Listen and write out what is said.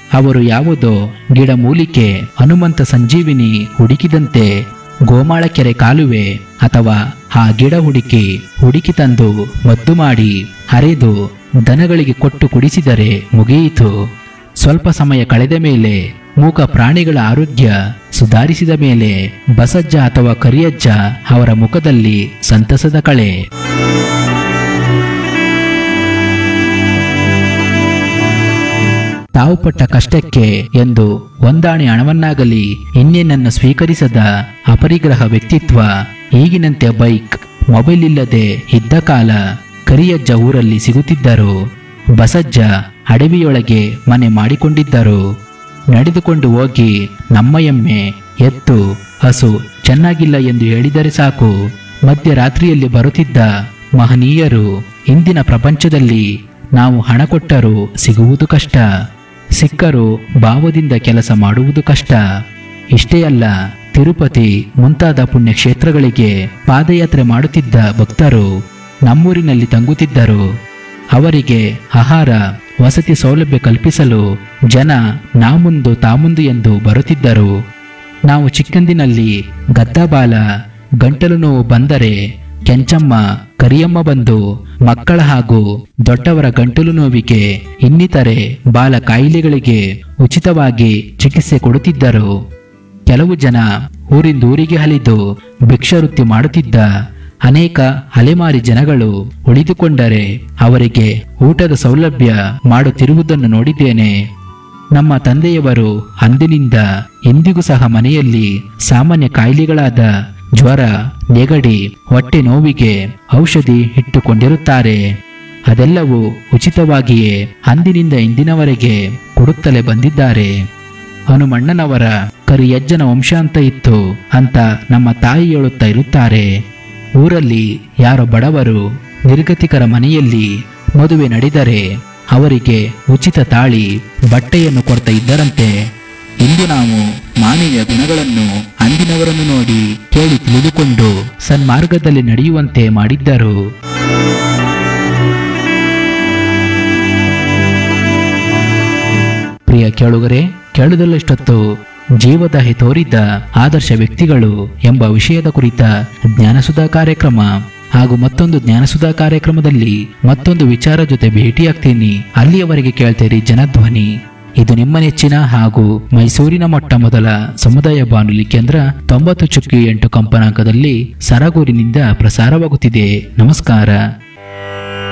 ಅವರು ಯಾವುದೋ ಗಿಡಮೂಲಿಕೆ ಹನುಮಂತ ಸಂಜೀವಿನಿ ಹುಡುಕಿದಂತೆ ಗೋಮಾಳ ಕೆರೆ ಕಾಲುವೆ ಅಥವಾ ಆ ಗಿಡ ಹುಡುಕಿ ಹುಡುಕಿ ತಂದು ಮದ್ದು ಮಾಡಿ ಹರಿದು ದನಗಳಿಗೆ ಕೊಟ್ಟು ಕುಡಿಸಿದರೆ ಮುಗಿಯಿತು ಸ್ವಲ್ಪ ಸಮಯ ಕಳೆದ ಮೇಲೆ ಮೂಕ ಪ್ರಾಣಿಗಳ ಆರೋಗ್ಯ ಸುಧಾರಿಸಿದ ಮೇಲೆ ಬಸಜ್ಜ ಅಥವಾ ಕರಿಯಜ್ಜ ಅವರ ಮುಖದಲ್ಲಿ ಸಂತಸದ ಕಳೆ ತಾವು ಪಟ್ಟ ಕಷ್ಟಕ್ಕೆ ಎಂದು ಒಂದಾಣೆ ಹಣವನ್ನಾಗಲಿ ಇನ್ನೇನನ್ನು ಸ್ವೀಕರಿಸದ ಅಪರಿಗ್ರಹ ವ್ಯಕ್ತಿತ್ವ ಈಗಿನಂತೆ ಬೈಕ್ ಮೊಬೈಲ್ ಇಲ್ಲದೆ ಇದ್ದ ಕಾಲ ಕರಿಯಜ್ಜ ಊರಲ್ಲಿ ಸಿಗುತ್ತಿದ್ದರು ಬಸಜ್ಜ ಅಡವಿಯೊಳಗೆ ಮನೆ ಮಾಡಿಕೊಂಡಿದ್ದರು ನಡೆದುಕೊಂಡು ಹೋಗಿ ನಮ್ಮ ಎಮ್ಮೆ ಎತ್ತು ಹಸು ಚೆನ್ನಾಗಿಲ್ಲ ಎಂದು ಹೇಳಿದರೆ ಸಾಕು ಮಧ್ಯರಾತ್ರಿಯಲ್ಲಿ ಬರುತ್ತಿದ್ದ ಮಹನೀಯರು ಇಂದಿನ ಪ್ರಪಂಚದಲ್ಲಿ ನಾವು ಹಣ ಕೊಟ್ಟರೂ ಸಿಗುವುದು ಕಷ್ಟ ಸಿಕ್ಕರೂ ಭಾವದಿಂದ ಕೆಲಸ ಮಾಡುವುದು ಕಷ್ಟ ಇಷ್ಟೇ ಅಲ್ಲ ತಿರುಪತಿ ಮುಂತಾದ ಪುಣ್ಯಕ್ಷೇತ್ರಗಳಿಗೆ ಪಾದಯಾತ್ರೆ ಮಾಡುತ್ತಿದ್ದ ಭಕ್ತರು ನಮ್ಮೂರಿನಲ್ಲಿ ತಂಗುತ್ತಿದ್ದರು ಅವರಿಗೆ ಆಹಾರ ವಸತಿ ಸೌಲಭ್ಯ ಕಲ್ಪಿಸಲು ಜನ ನಾ ಮುಂದು ತಾ ಮುಂದು ಎಂದು ಬರುತ್ತಿದ್ದರು ನಾವು ಚಿಕ್ಕಂದಿನಲ್ಲಿ ಗದ್ದಾಬಾಲ ಗಂಟಲು ನೋವು ಬಂದರೆ ಕೆಂಚಮ್ಮ ಕರಿಯಮ್ಮ ಬಂದು ಮಕ್ಕಳ ಹಾಗೂ ದೊಡ್ಡವರ ಗಂಟಲು ನೋವಿಗೆ ಇನ್ನಿತರೆ ಬಾಲ ಕಾಯಿಲೆಗಳಿಗೆ ಉಚಿತವಾಗಿ ಚಿಕಿತ್ಸೆ ಕೊಡುತ್ತಿದ್ದರು ಕೆಲವು ಜನ ಊರಿಂದ ಊರಿಗೆ ಹಲಿದು ಭಿಕ್ಷವೃತ್ತಿ ಮಾಡುತ್ತಿದ್ದ ಅನೇಕ ಅಲೆಮಾರಿ ಜನಗಳು ಉಳಿದುಕೊಂಡರೆ ಅವರಿಗೆ ಊಟದ ಸೌಲಭ್ಯ ಮಾಡುತ್ತಿರುವುದನ್ನು ನೋಡಿದ್ದೇನೆ ನಮ್ಮ ತಂದೆಯವರು ಅಂದಿನಿಂದ ಇಂದಿಗೂ ಸಹ ಮನೆಯಲ್ಲಿ ಸಾಮಾನ್ಯ ಕಾಯಿಲೆಗಳಾದ ಜ್ವರ ನೆಗಡಿ ಹೊಟ್ಟೆ ನೋವಿಗೆ ಔಷಧಿ ಇಟ್ಟುಕೊಂಡಿರುತ್ತಾರೆ ಅದೆಲ್ಲವೂ ಉಚಿತವಾಗಿಯೇ ಅಂದಿನಿಂದ ಇಂದಿನವರೆಗೆ ಕೊಡುತ್ತಲೇ ಬಂದಿದ್ದಾರೆ ಹನುಮಣ್ಣನವರ ಕರಿಯಜ್ಜನ ವಂಶ ಅಂತ ಇತ್ತು ಅಂತ ನಮ್ಮ ತಾಯಿ ಹೇಳುತ್ತಾ ಇರುತ್ತಾರೆ ಊರಲ್ಲಿ ಯಾರೋ ಬಡವರು ನಿರ್ಗತಿಕರ ಮನೆಯಲ್ಲಿ ಮದುವೆ ನಡೆದರೆ ಅವರಿಗೆ ಉಚಿತ ತಾಳಿ ಬಟ್ಟೆಯನ್ನು ಕೊಡ್ತಾ ಇದ್ದರಂತೆ ಇಂದು ನಾವು ಮಾನವೀಯ ಗುಣಗಳನ್ನು ಅಂದಿನವರನ್ನು ನೋಡಿ ಕೇಳಿ ತಿಳಿದುಕೊಂಡು ಸನ್ಮಾರ್ಗದಲ್ಲಿ ನಡೆಯುವಂತೆ ಮಾಡಿದ್ದರು ಪ್ರಿಯ ಕೇಳುಗರೆ ಕೇಳುವುದಲ್ಲಷ್ಟೊತ್ತು ಜೀವದಾಹಿ ತೋರಿದ್ದ ಆದರ್ಶ ವ್ಯಕ್ತಿಗಳು ಎಂಬ ವಿಷಯದ ಕುರಿತ ಜ್ಞಾನಸುಧಾ ಕಾರ್ಯಕ್ರಮ ಹಾಗೂ ಮತ್ತೊಂದು ಜ್ಞಾನಸುಧಾ ಕಾರ್ಯಕ್ರಮದಲ್ಲಿ ಮತ್ತೊಂದು ವಿಚಾರ ಜೊತೆ ಭೇಟಿಯಾಗ್ತೀನಿ ಅಲ್ಲಿಯವರೆಗೆ ಕೇಳ್ತೀರಿ ಜನಧ್ವನಿ ಇದು ನಿಮ್ಮ ನೆಚ್ಚಿನ ಹಾಗೂ ಮೈಸೂರಿನ ಮೊಟ್ಟ ಮೊದಲ ಸಮುದಾಯ ಬಾನುಲಿ ಕೇಂದ್ರ ತೊಂಬತ್ತು ಚುಕ್ಕಿ ಎಂಟು ಕಂಪನಾಂಕದಲ್ಲಿ ಸರಗೂರಿನಿಂದ ಪ್ರಸಾರವಾಗುತ್ತಿದೆ ನಮಸ್ಕಾರ